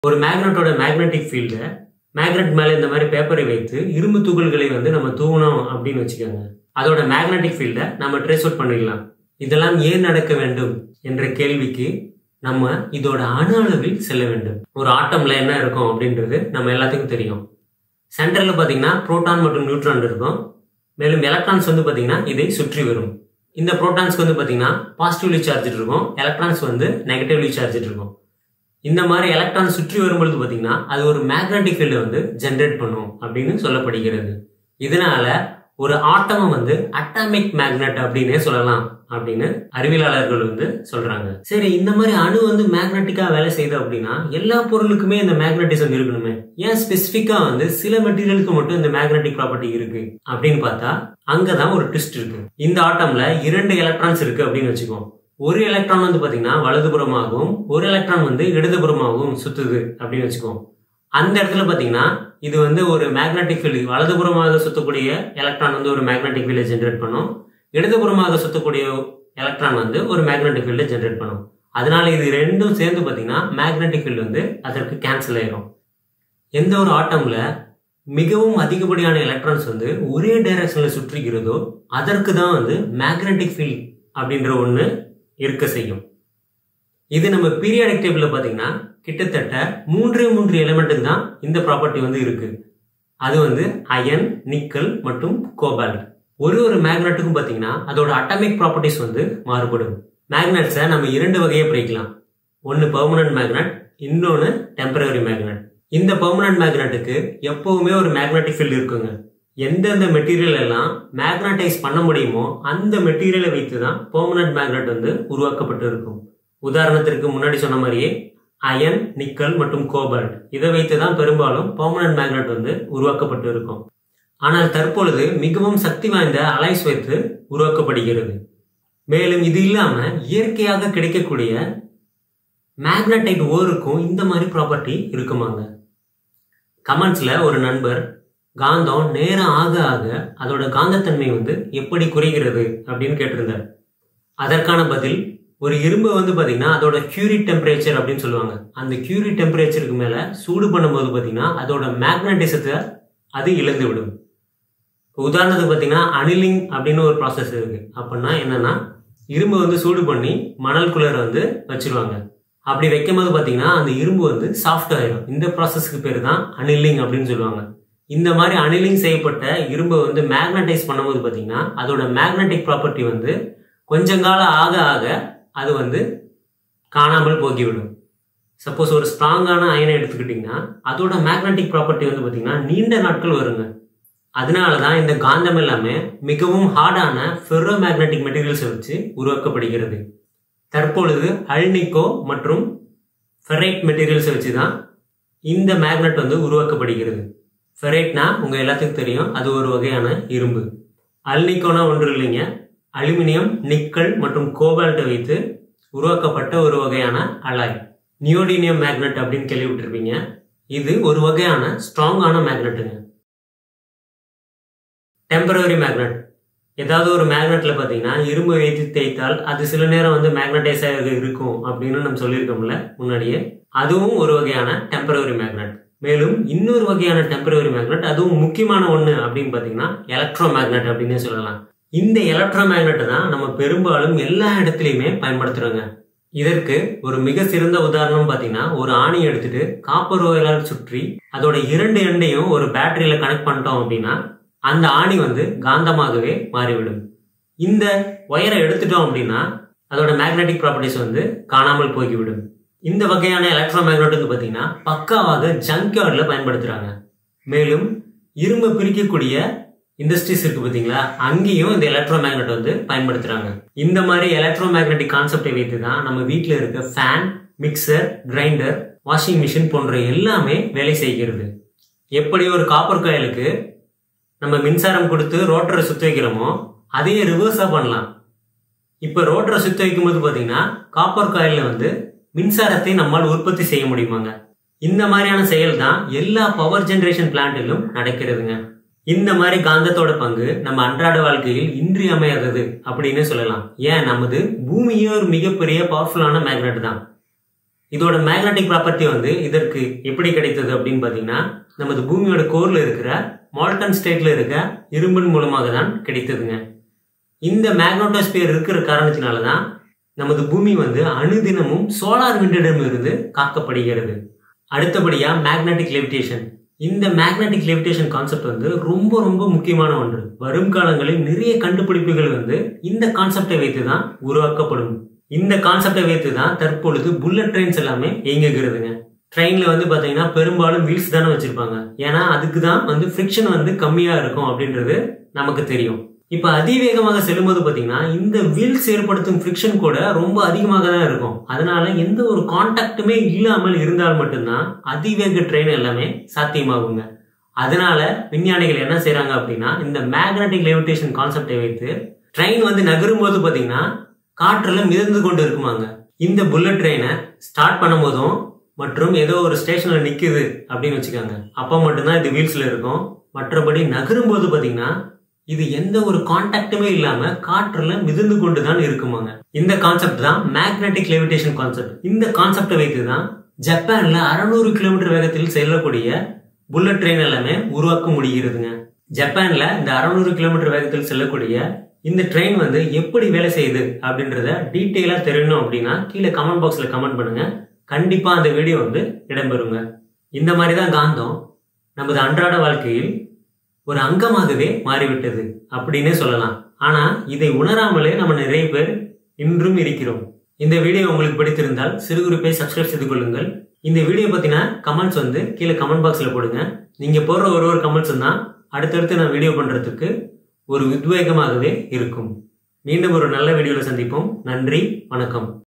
ஒரு மேக்னெட்டோட மேக்னெட்டிக் ஃபீல்டை மேக்னெட் மேலே இந்த மாதிரி பேப்பரை வைத்து இரும்பு துகள்களை வந்து நம்ம தூவணும் அப்படின்னு வச்சுக்கோங்க அதோட மேக்னெட்டிக் ஃபீல்டை நம்ம ட்ரேஸ் அவுட் பண்ணிடலாம் இதெல்லாம் ஏன் நடக்க வேண்டும் என்ற கேள்விக்கு நம்ம இதோட அணு அளவில் செல்ல வேண்டும் ஒரு ஆட்டம்ல என்ன இருக்கும் அப்படின்றது நம்ம எல்லாத்துக்கும் தெரியும் சென்டரில் பார்த்தீங்கன்னா புரோட்டான் மற்றும் நியூட்ரான் இருக்கும் மேலும் எலக்ட்ரான்ஸ் வந்து பார்த்தீங்கன்னா இதை சுற்றி வரும் இந்த புரோட்டான்ஸ்க்கு வந்து பார்த்தீங்கன்னா பாசிட்டிவ்லி சார்ஜ் இருக்கும் எலக்ட்ரான்ஸ் வந்து நெகட்டிவ்லி சார்ஜ் இருக்கும் இந்த மாதிரி எலக்ட்ரான் சுற்றி வரும்பொழுது பார்த்தீங்கன்னா அது ஒரு மேக்னட்டிக் ஃபீல்டை வந்து ஜென்ரேட் பண்ணும் அப்படின்னு சொல்லப்படுகிறது இதனால ஒரு ஆட்டமை வந்து அட்டாமிக் மேக்னெட் அப்படின்னே சொல்லலாம் அப்படின்னு அறிவியலாளர்கள் வந்து சொல்றாங்க சரி இந்த மாதிரி அணு வந்து மேக்னட்டிக்கா வேலை செய்யுது அப்படின்னா எல்லா பொருளுக்குமே இந்த மேக்னட்டிசம் இருக்கணுமே ஏன் ஸ்பெசிஃபிக்கா வந்து சில மெட்டீரியலுக்கு மட்டும் இந்த மேக்னட்டிக் ப்ராப்பர்ட்டி இருக்கு அப்படின்னு பார்த்தா அங்கதான் ஒரு ட்விஸ்ட் இருக்கு இந்த ஆட்டம்ல இரண்டு எலக்ட்ரான்ஸ் இருக்கு அப்படின்னு வச்சுக்கோம் ஒரு எலக்ட்ரான் வந்து பாத்தீங்கன்னா வலதுபுறமாகவும் ஒரு எலக்ட்ரான் வந்து இடதுபுறமாகவும் சுத்துது அப்படின்னு வச்சுக்கோம் அந்த இடத்துல பாத்தீங்கன்னா இது வந்து ஒரு மேக்னெட்டிக் ஃபீல்டு வலதுபுறமாக சுத்தக்கூடிய எலக்ட்ரான் வந்து ஒரு மேக்னெட்டிக் ஃபீல்டை ஜென்ரேட் பண்ணும் இடதுபுறமாக சுத்தக்கூடிய எலக்ட்ரான் வந்து ஒரு மேக்னெட்டிக் ஃபீல்டை ஜென்ரேட் பண்ணும் அதனால இது ரெண்டும் சேர்ந்து பாத்தீங்கன்னா மேக்னெட்டிக் ஃபீல்டு வந்து அதற்கு கேன்சல் ஆயிரும் எந்த ஒரு ஆட்டம்ல மிகவும் அதிகப்படியான எலக்ட்ரான்ஸ் வந்து ஒரே டைரக்ஷன்ல சுற்றிக்கிறதோ அதற்கு தான் வந்து மேக்னெட்டிக் ஃபீல்ட் அப்படின்ற ஒன்று இருக்க செய்யும் இது நம்ம பீரியாடிக் டேபிள்ல பாத்தீங்கன்னா கிட்டத்தட்ட மூன்றே மூன்று எலிமெண்ட்டுக்கு தான் இந்த ப்ராப்பர்ட்டி வந்து இருக்கு அது வந்து அயன் நிக்கல் மற்றும் கோபால்ட் ஒரு ஒரு மேக்னெட்டுக்கும் பாத்தீங்கன்னா அதோட அட்டாமிக் ப்ராப்பர்ட்டிஸ் வந்து மாறுபடும் மேக்னெட்ஸை நம்ம இரண்டு வகையை பிரிக்கலாம் ஒன்று பெர்மனன்ட் மேக்னெட் இன்னொன்று டெம்பரரி மேக்னெட் இந்த பெர்மனன்ட் மேக்னெட்டுக்கு எப்பவுமே ஒரு மேக்னெட்டிக் ஃபீல்டு இருக்குங்க எந்தெந்த மெட்டீரியல் எல்லாம் மேக்னடைஸ் பண்ண முடியுமோ அந்த மெட்டீரியலை வைத்து தான் பெர்மனன்ட் மேக்னெட் வந்து உருவாக்கப்பட்டு இருக்கும் உதாரணத்திற்கு முன்னாடி சொன்ன மாதிரியே அயன் நிக்கல் மற்றும் கோபால்ட் இதை வைத்து தான் பெரும்பாலும் பெர்மனன்ட் மேக்னெட் வந்து உருவாக்கப்பட்டு இருக்கும் ஆனால் தற்பொழுது மிகவும் சக்தி வாய்ந்த அலைஸ் வைத்து உருவாக்கப்படுகிறது மேலும் இது இல்லாம இயற்கையாக கிடைக்கக்கூடிய மேக்னடைட் ஓருக்கும் இந்த மாதிரி ப்ராப்பர்ட்டி இருக்குமாங்க கமெண்ட்ஸ்ல ஒரு நண்பர் காந்தம் நேரம் ஆக ஆக அதோட காந்தத்தன்மை வந்து எப்படி குறைகிறது அப்படின்னு கேட்டிருந்தார் அதற்கான பதில் ஒரு இரும்பு வந்து பார்த்தீங்கன்னா அதோட கியூரி டெம்பரேச்சர் அப்படின்னு சொல்லுவாங்க அந்த கியூரி டெம்பரேச்சருக்கு மேலே சூடு பண்ணும்போது பார்த்தீங்கன்னா அதோட மேக்னட்டிசத்தை அது இழந்து விடும் உதாரணத்துக்கு பார்த்தீங்கன்னா அனிலிங் அப்படின்னு ஒரு ப்ராசஸ் இருக்கு அப்படின்னா என்னன்னா இரும்பு வந்து சூடு பண்ணி மணல் குளரை வந்து வச்சிருவாங்க அப்படி வைக்கும் போது பார்த்தீங்கன்னா அந்த இரும்பு வந்து சாஃப்ட் ஆயிடும் இந்த ப்ராசஸ்க்கு பேர் தான் அனிலிங் அப்படின்னு சொல்லுவாங்க இந்த மாதிரி அனிலிங் செய்யப்பட்ட இரும்பை வந்து மேக்னடைஸ் பண்ணும்போது பார்த்தீங்கன்னா அதோட மேக்னட்டிக் ப்ராப்பர்ட்டி வந்து கொஞ்சம் காலம் ஆக ஆக அது வந்து காணாமல் போகிவிடும் சப்போஸ் ஒரு ஸ்ட்ராங்கான அயனை எடுத்துக்கிட்டிங்கன்னா அதோட மேக்னட்டிக் ப்ராப்பர்ட்டி வந்து பார்த்தீங்கன்னா நீண்ட நாட்கள் வருங்க அதனால தான் இந்த காந்தம் எல்லாமே மிகவும் ஹார்டான ஃபெரோ மேக்னட்டிக் மெட்டீரியல்ஸை வச்சு உருவாக்கப்படுகிறது தற்பொழுது அல்னிக்கோ மற்றும் ஃபெரைட் மெட்டீரியல்ஸை வச்சு தான் இந்த மேக்னெட் வந்து உருவாக்கப்படுகிறது ஃபெரைட்னா உங்கள் எல்லாத்துக்கும் தெரியும் அது ஒரு வகையான இரும்பு அல்னிக்கோனா ஒன்று இல்லைங்க அலுமினியம் நிக்கல் மற்றும் கோபால்ட்டை வைத்து உருவாக்கப்பட்ட ஒரு வகையான அலாய் நியோடினியம் மேக்னெட் அப்படின்னு கேள்விப்பட்டிருப்பீங்க இது ஒரு வகையான ஸ்ட்ராங்கான மேக்னெட்டுங்க டெம்பரவரி மேக்னெட் ஏதாவது ஒரு மேக்னெட்ல பார்த்தீங்கன்னா இரும்பு வைத்து தேய்த்தால் அது சில நேரம் வந்து மேக்னடைஸ் இருக்கும் அப்படின்னு நம்ம சொல்லியிருக்கோம்ல முன்னாடியே அதுவும் ஒரு வகையான டெம்பரவரி மேக்னெட் மேலும் இன்னொரு வகையான டெம்பரவரி மேக்னெட் அதுவும் முக்கியமான ஒன்று அப்படின்னு பார்த்தீங்கன்னா எலக்ட்ரோ மேக்னெட் அப்படின்னே சொல்லலாம் இந்த எலக்ட்ரோ மேக்னெட் தான் நம்ம பெரும்பாலும் எல்லா இடத்துலையுமே பயன்படுத்துறோங்க இதற்கு ஒரு மிக சிறந்த உதாரணம் பார்த்தீங்கன்னா ஒரு ஆணி எடுத்துட்டு காப்பர் ஓயிலால் சுற்றி அதோட இரண்டு எண்டையும் ஒரு பேட்டரியில கனெக்ட் பண்ணிட்டோம் அப்படின்னா அந்த ஆணி வந்து காந்தமாகவே மாறிவிடும் இந்த ஒயரை எடுத்துட்டோம் அப்படின்னா அதோட மேக்னெட்டிக் ப்ராப்பர்ட்டிஸ் வந்து காணாமல் போய்விடும் இந்த வகையான எலக்ட்ரோ மேக்னெட் வந்து பார்த்தீங்கன்னா பக்காவாக ஜங்க்யார்டில் பயன்படுத்துகிறாங்க மேலும் இரும்பை பிரிக்கக்கூடிய இண்டஸ்ட்ரீஸ் இருக்கு பார்த்தீங்களா அங்கேயும் இந்த எலக்ட்ரோ மேக்னெட் வந்து பயன்படுத்துகிறாங்க இந்த மாதிரி எலக்ட்ரோ மேக்னெட்டிக் கான்செப்டை வைத்து தான் நம்ம வீட்டில் இருக்க fan mixer grinder washing machine போன்ற எல்லாமே வேலை செய்கிறது எப்படி ஒரு காப்பர் காயலுக்கு நம்ம மின்சாரம் கொடுத்து ரோட்டரை சுற்றி வைக்கிறோமோ அதையே ரிவர்ஸாக பண்ணலாம் இப்போ ரோட்டரை சுற்றி வைக்கும்போது பார்த்தீங்கன்னா காப்பர் காயிலில் வந்து மின்சாரத்தை நம்மால் உற்பத்தி செய்ய முடியுமாங்க இந்த மாதிரியான செயல் தான் எல்லா பவர் ஜெனரேஷன் பிளான்ட்டிலும் நடக்கிறதுங்க இந்த மாதிரி காந்தத்தோட பங்கு நம்ம அன்றாட வாழ்க்கையில் இன்றியமையாதது அப்படின்னு சொல்லலாம் ஏன் நமது பூமியே ஒரு மிகப்பெரிய பவர்ஃபுல்லான மேக்னெட் தான் இதோட மேக்னெட்டிக் ப்ராப்பர்ட்டி வந்து இதற்கு எப்படி கிடைத்தது அப்படின்னு பார்த்தீங்கன்னா நமது பூமியோட கோர்ல இருக்கிற மால்டன் ஸ்டேட்ல இருக்க இரும்பின் மூலமாக தான் கிடைத்ததுங்க இந்த மேக்னோட்டோஸ்பியர் இருக்கிற காரணத்தினால தான் நமது பூமி வந்து அணுதினமும் சோலார் விண்டிடம் இருந்து காக்கப்படுகிறது அடுத்தபடியா மேக்னெட்டிக் லெவிடேஷன் இந்த மேக்னெட்டிக் லெவிடேஷன் கான்செப்ட் வந்து ரொம்ப ரொம்ப முக்கியமான ஒன்று வரும் காலங்களில் நிறைய கண்டுபிடிப்புகள் வந்து இந்த கான்செப்டை வைத்து தான் உருவாக்கப்படும் இந்த கான்செப்டை வைத்து தான் தற்பொழுது புல்லட் ட்ரெயின்ஸ் எல்லாமே இயங்குகிறதுங்க ட்ரெயின்ல வந்து பாத்தீங்கன்னா பெரும்பாலும் வீல்ஸ் தானே வச்சிருப்பாங்க ஏன்னா அதுக்கு தான் வந்து ஃப்ரிக்ஷன் வந்து கம்மியா இருக்கும் அப்படின்றது நமக்கு தெரியும் இப்ப அதிவேகமாக செல்லும்போது பாத்தீங்கன்னா இந்த வீல்ஸ் ஏற்படுத்தும் ஃப்ரிக்ஷன் கூட ரொம்ப அதிகமாக தான் இருக்கும் அதனால எந்த ஒரு கான்டாக்டுமே இல்லாமல் இருந்தால் மட்டும்தான் அதிவேக ட்ரெயின் எல்லாமே சாத்தியமாகுங்க அதனால விஞ்ஞானிகள் என்ன செய்றாங்க அப்படின்னா இந்த மேக்னெட்டிக் லெவிடேஷன் கான்செப்டை வைத்து ட்ரெயின் வந்து நகரும் போது பாத்தீங்கன்னா காற்றுல மிதந்து கொண்டு இருக்குமாங்க இந்த புல்லட் ட்ரெயினை ஸ்டார்ட் பண்ணும்போதும் மற்றும் ஏதோ ஒரு ஸ்டேஷன்ல நிக்குது அப்படின்னு வச்சுக்கோங்க அப்போ மட்டும்தான் இது வீல்ஸ்ல இருக்கும் மற்றபடி நகரும் போது பாத்தீங்கன்னா இது எந்த ஒரு கான்டாக்டுமே இல்லாம காற்றுல மிதந்து கொண்டு தான் இருக்குமாங்க இந்த கான்செப்ட் தான் மேக்னெட்டிக் லெவிடேஷன் கான்செப்ட் இந்த கான்செப்டை வைத்து தான் ஜப்பான்ல அறுநூறு கிலோமீட்டர் வேகத்தில் செல்லக்கூடிய புல்லட் ட்ரெயின் எல்லாமே உருவாக்க முடிகிறதுங்க ஜப்பான்ல இந்த அறுநூறு கிலோமீட்டர் வேகத்தில் செல்லக்கூடிய இந்த ட்ரெயின் வந்து எப்படி வேலை செய்யுது அப்படின்றத டீட்டெயிலா தெரியணும் அப்படின்னா கீழே கமெண்ட் பாக்ஸ்ல கமெண்ட் பண்ணுங்க கண்டிப்பா அந்த வீடியோ வந்து இடம்பெறுங்க இந்த மாதிரி தான் காந்தம் நமது அன்றாட வாழ்க்கையில் ஒரு அங்கமாகவே மாறிவிட்டது அப்படின்னே சொல்லலாம் ஆனா இதை உணராமலே நம்ம நிறைய பேர் இன்றும் இருக்கிறோம் இந்த வீடியோ உங்களுக்கு பிடித்திருந்தால் சிறு குறிப்பை சப்ஸ்கிரைப் செய்து கொள்ளுங்கள் இந்த வீடியோ பத்தின கமெண்ட்ஸ் வந்து கீழே கமெண்ட் பாக்ஸ்ல போடுங்க நீங்க போடுற ஒரு ஒரு கமெண்ட்ஸ் தான் அடுத்தடுத்து நான் வீடியோ பண்றதுக்கு ஒரு உத்வேகமாகவே இருக்கும் மீண்டும் ஒரு நல்ல வீடியோவில் சந்திப்போம் நன்றி வணக்கம்